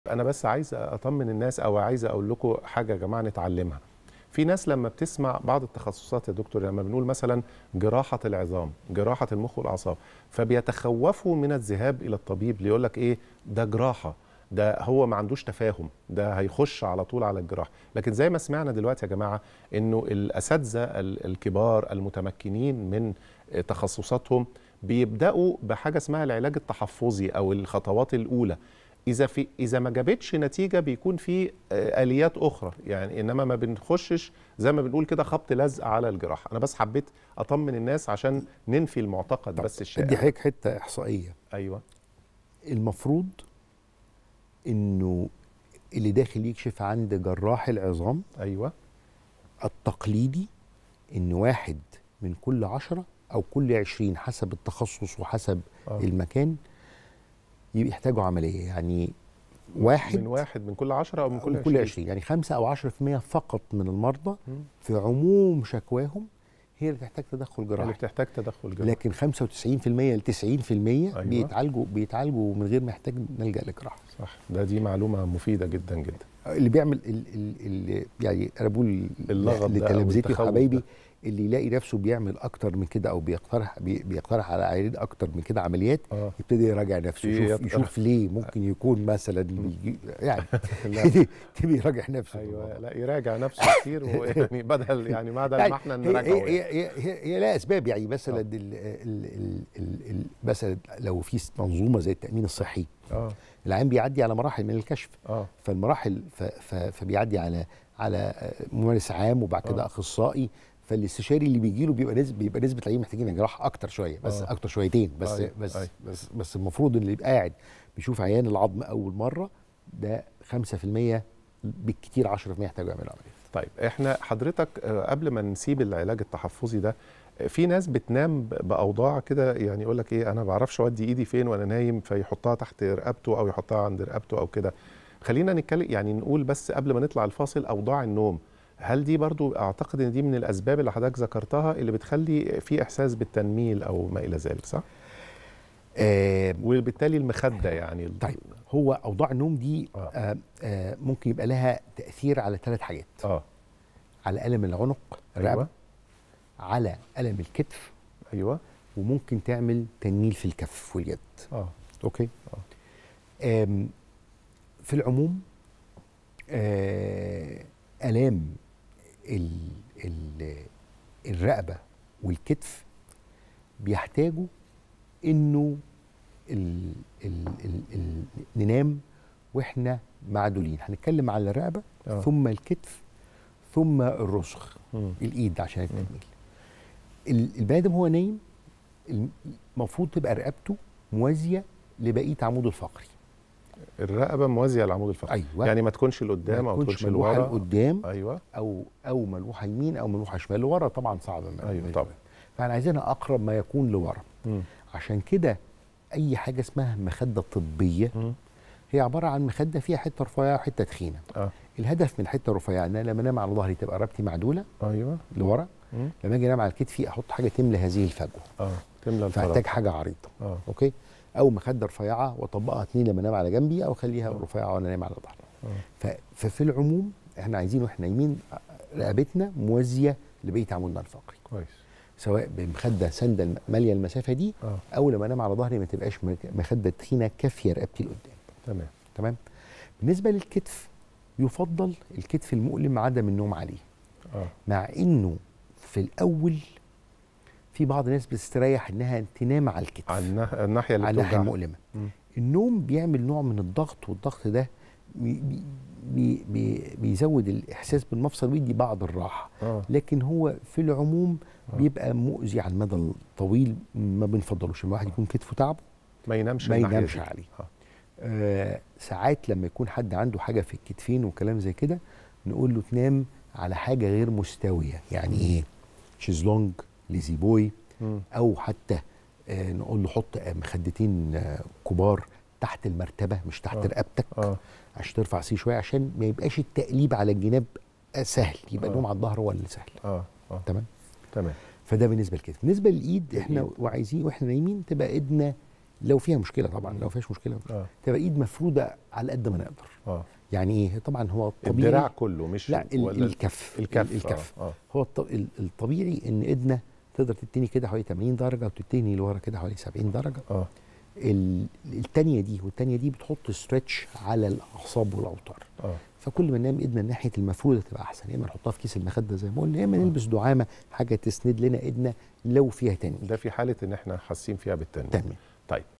انا بس عايز اطمن الناس او عايز اقول لكم حاجه يا جماعه نتعلمها في ناس لما بتسمع بعض التخصصات يا دكتور لما بنقول مثلا جراحه العظام جراحه المخ والاعصاب فبيتخوفوا من الذهاب الى الطبيب ليقول لك ايه ده جراحه ده هو ما عندوش تفاهم ده هيخش على طول على الجراحه لكن زي ما سمعنا دلوقتي يا جماعه انه الاساتذه الكبار المتمكنين من تخصصاتهم بيبداوا بحاجه اسمها العلاج التحفظي او الخطوات الاولى اذا في اذا ما جابتش نتيجه بيكون في اليات اخرى يعني انما ما بنخشش زي ما بنقول كده خبط لزق على الجراحه انا بس حبيت اطمن الناس عشان ننفي المعتقد بس الشائع ادي حضرتك حته احصائيه ايوه المفروض انه اللي داخل يكشف عند جراح العظام ايوه التقليدي ان واحد من كل عشرة او كل عشرين حسب التخصص وحسب آه. المكان يحتاجوا عمليه يعني واحد من واحد من كل عشرة او من كل, من كل 20 يعني 5 او 10% فقط من المرضى مم. في عموم شكواهم هي اللي تحتاج تدخل اللي جراحي بتحتاج تدخل جراحي لكن 95% ل 90% أيوة. بيتعالجوا بيتعالجوا من غير ما يحتاج نلجا لجراحه صح ده دي معلومه مفيده جدا جدا اللي بيعمل ال ال ال يعني انا بقول اللغط ده أو لتلامذتي التخوف وحبايبي ده. اللي يلاقي نفسه بيعمل اكتر من كده او بيقترح بي بيقترح على عيانين اكتر من كده عمليات اه يبتدي يراجع نفسه في يشوف, يط- يشوف ليه ممكن يكون مثلا بيجي يعني لا. يبتدي بيراجع نفسه ايوه لا يراجع نفسه كتير ويعني بدل يعني بدل يعني ما احنا هي, نراجعه هي, يعني. هي, هي, هي, هي لها اسباب يعني مثلا آه. ال ال ال ال ال مثلا لو في منظومه زي التامين الصحي اه العيان بيعدي على مراحل من الكشف اه فالمراحل ف ف فبيعدي على على ممارس عام وبعد كده آه. اخصائي فالاستشاري اللي بيجي له بيبقى نسبه بيبقى نسبه العيان محتاجين جراحه اكتر شويه بس آه. اكتر شويتين بس أيوة، بس أيوة. بس بس المفروض اللي يبقى قاعد بيشوف عيان العظم اول مره ده 5% بالكتير 10% يحتاجوا يعملوا عمليه طيب احنا حضرتك آه، قبل ما نسيب العلاج التحفظي ده آه، في ناس بتنام ب- باوضاع كده يعني يقول لك ايه انا ما بعرفش اودي ايدي فين وانا نايم فيحطها تحت رقبته او يحطها عند رقبته او كده خلينا نتكلم يعني نقول بس قبل ما نطلع الفاصل اوضاع النوم هل دي برضو اعتقد ان دي من الاسباب اللي حضرتك ذكرتها اللي بتخلي في احساس بالتنميل او ما الى ذلك صح آه وبالتالي المخده يعني ال- طيب هو اوضاع النوم دي آه. آه آه ممكن يبقى لها تاثير على ثلاث حاجات اه على الم العنق الرقبه ايوه على الم الكتف ايوه وممكن تعمل تنميل في الكف واليد اه اوكي آم في العموم آه الام ال ال الرقبه والكتف بيحتاجوا انه ال ال ال ال ننام واحنا معدولين هنتكلم على الرقبه آه. ثم الكتف ثم الرسغ مم. الايد عشان التنميل ال- البني ادم هو نايم المفروض تبقى رقبته موازيه لبقيه عموده الفقري الرقبه موازيه للعمود الفقري ايوه يعني ما تكونش لقدام ما او تكونش تكونش ملوحه لورا لقدام ايوه او او ملوحه يمين او ملوحه شمال لورا طبعا صعب ايوه طبعا فاحنا عايزينها اقرب ما يكون لورا مم. عشان كده اي حاجه اسمها مخده طبيه مم. هي عباره عن مخده فيها حته رفيعه وحته تخينه اه الهدف من الحته الرفيعه ان انا لما انام على ظهري تبقى رقبتي معدوله ايوه لورا مم. لما اجي انام على كتفي احط حاجه تملى هذه الفجوه اه تملى الفراغ فاحتاج حاجه عريضه اه اوكي او مخده رفيعه واطبقها اتنين لما انام على جنبي او اخليها رفيعه وانا نايم على ظهري آه. ف- ففي العموم احنا عايزين واحنا نايمين رقبتنا موازيه لبقيه عمودنا الفقري كويس سواء بمخده سنده ماليه المسافه دي اه او لما انام على ظهري ما تبقاش مك- مخده تخينه كافيه رقبتي لقدام تمام تمام بالنسبه للكتف يفضل الكتف المؤلم عدم النوم عليه اه مع انه في الاول في بعض الناس بتستريح انها تنام على الكتف على الناح- الناحيه اللي على الناحيه بتوجع المؤلمه مم. النوم بيعمل نوع من الضغط والضغط ده بي بي بي بيزود الاحساس بالمفصل ويدي بعض الراحه اه لكن هو في العموم آه. بيبقى مؤذي على المدى الطويل ما بنفضلوش الواحد يكون كتفه تعبه ما ينامش ما الناحية ينامش دي. عليه. آه. آه ساعات لما يكون حد عنده حاجه في الكتفين وكلام زي كده نقول له تنام على حاجه غير مستويه يعني ايه شيزلونج ليزي بوي مم. او حتى آه نقول له حط آه، مخدتين آه كبار تحت المرتبه مش تحت آه. رقبتك اه عشان ترفع سيه شويه عشان ما يبقاش التقليب على الجناب آه، سهل يبقى آه. النوم على الظهر هو اللي سهل اه اه تمام تمام فده بالنسبه لكده بالنسبه للايد احنا الإيد. وعايزين واحنا نايمين تبقى ايدنا لو فيها مشكله طبعا لو فيهاش مشكله اه تبقى ايد مفروده على قد ما نقدر اه يعني ايه طبعا هو الطبيعي الدراع كله مش لا ال- ولا الكف الكف الكف اه, آه. هو الط- ال- الطبيعي ان ايدنا تقدر تتني كده حوالي 80 درجه وتتني لورا كده حوالي 70 درجه اه ال- التانية دي والتانية دي بتحط ستريتش على الاعصاب والاوتار اه فكل ما ننام ايدنا ناحيه المفروده تبقى احسن يا اما نحطها في كيس المخده زي ما قلنا يا اما نلبس دعامه حاجه تسند لنا ايدنا لو فيها تاني ده في حاله ان احنا حاسين فيها بالتنميه تنميه طيب